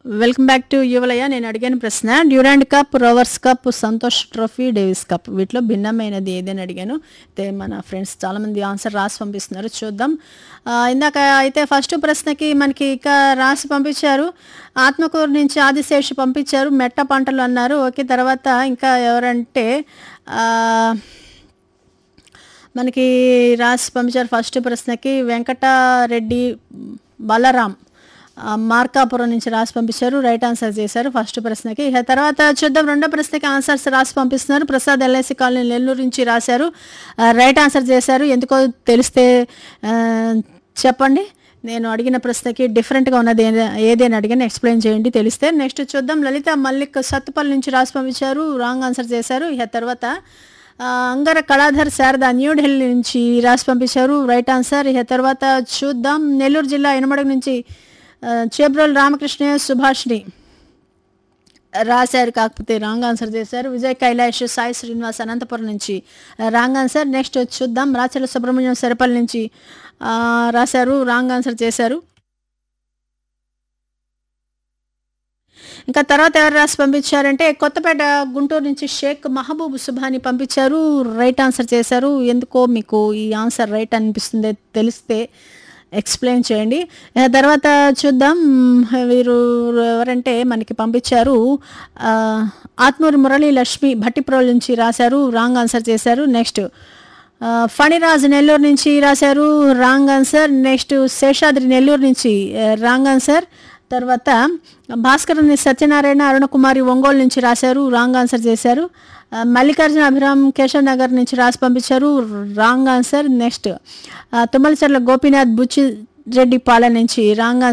welcome back to యువలయ నేను అడిగిన ప్రశ్న Durand cup Rovers cup Santosh trophy Davis cup వీటిలో భిన్నమైనది ఏదని అడిగాను అయితే మన ఫ్రెండ్స్ చాలామంది ఆన్సర్ రాసి పంపిస్తున్నారు చూద్దాం ఆ, ఇందాక అయితే ఫస్ట్ ప్రశ్నకి మనకి ఇక రాసి పంపించారు ఆత్మకూరు నుంచి ఆదిశేషి పంపించారు మెట్ట పంటలు అన్నారు ఓకే తర్వాత ఇంకా ఎవరంటే ఆ, మనకి రాసి పంపించారు ఫస్ట్ ప్రశ్నకి వెంకటారెడ్డి బలరాం ఆ, మార్కాపురం నుంచి రాసి పంపించారు రైట్ ఆన్సర్ చేశారు ఫస్ట్ ప్రశ్నకి ఇక తర్వాత చూద్దాం రెండో ప్రశ్నకి ఆన్సర్స్ రాసి పంపిస్తున్నారు ప్రసాద్ ఎల్ఐసి కాలనీ నెల్లూరు నుంచి రాశారు ఆ, రైట్ ఆన్సర్ చేశారు ఎందుకో తెలిస్తే ఆ, చెప్పండి నేను అడిగిన ప్రశ్నకి డిఫరెంట్గా ఉన్నది ఏద- ఏది అని అడిగాను ఎక్స్ప్లెయిన్ చేయండి తెలిస్తే నెక్స్ట్ చూద్దాం లలిత మల్లిక్ సత్తుపల్లి నుంచి రాసి పంపించారు రాంగ్ ఆన్సర్ చేశారు ఇక తర్వాత ఆ, అంగర కళాధర్ శారద న్యూఢిల్లీ నుంచి రాసి పంపించారు రైట్ ఆన్సర్ ఇక తర్వాత చూద్దాం నెల్లూరు జిల్లా ఇనమడుగు నుంచి ఆ, చేబ్రోల్ రామకృష్ణ సుభాష్ని రాశారు కాకపోతే రాంగ్ ఆన్సర్ చేశారు విజయ్ కైలాష్ సాయి శ్రీనివాస్ అనంతపురం నుంచి రాంగ్ ఆన్సర్ నెక్స్ట్ చూద్దాం రాచల సుబ్రహ్మణ్యం సరిపల్లి నుంచి ఆ, రాశారు రాంగ్ ఆన్సర్ చేశారు ఇంకా తర్వాత ఎవరు రాసి పంపించారంటే కొత్తపేట గుంటూరు నుంచి షేక్ మహబూబ్ సుభాని పంపించారు రైట్ ఆన్సర్ చేశారు ఎందుకో మీకు ఈ ఆన్సర్ రైట్ అనిపిస్తుంది తెలిస్తే ఎక్స్ప్లెయిన్ చేయండి ఆ తర్వాత చూద్దాం వీరు ఎవరంటే మనకి పంపించారు ఆ, ఆత్మూరి మురళీ లక్ష్మి భట్టిప్రోల్ నుంచి రాశారు రాంగ్ ఆన్సర్ చేశారు నెక్స్ట్ ఆ, ఫణిరాజ్ నెల్లూరు నుంచి రాశారు wrong answer next Seshadri Nellore నుంచి ఆ, రాంగ్ ఆన్సర్ తర్వాత భాస్కరుని సత్యనారాయణ అరుణకుమారి ఒంగోలు నుంచి రాశారు రాంగ్ ఆన్సర్ చేశారు ఆ, మల్లికార్జున అభిరామ్ కేశవ్ నగర్ నుంచి రాసి పంపించారు రాంగ్ ఆన్సర్ నెక్స్ట్ ఆ, తుమ్మలచర్ల గోపీనాథ్ బుచ్చి రెడ్డి పాలెం నుంచి రాంగ్ ఆన్సర్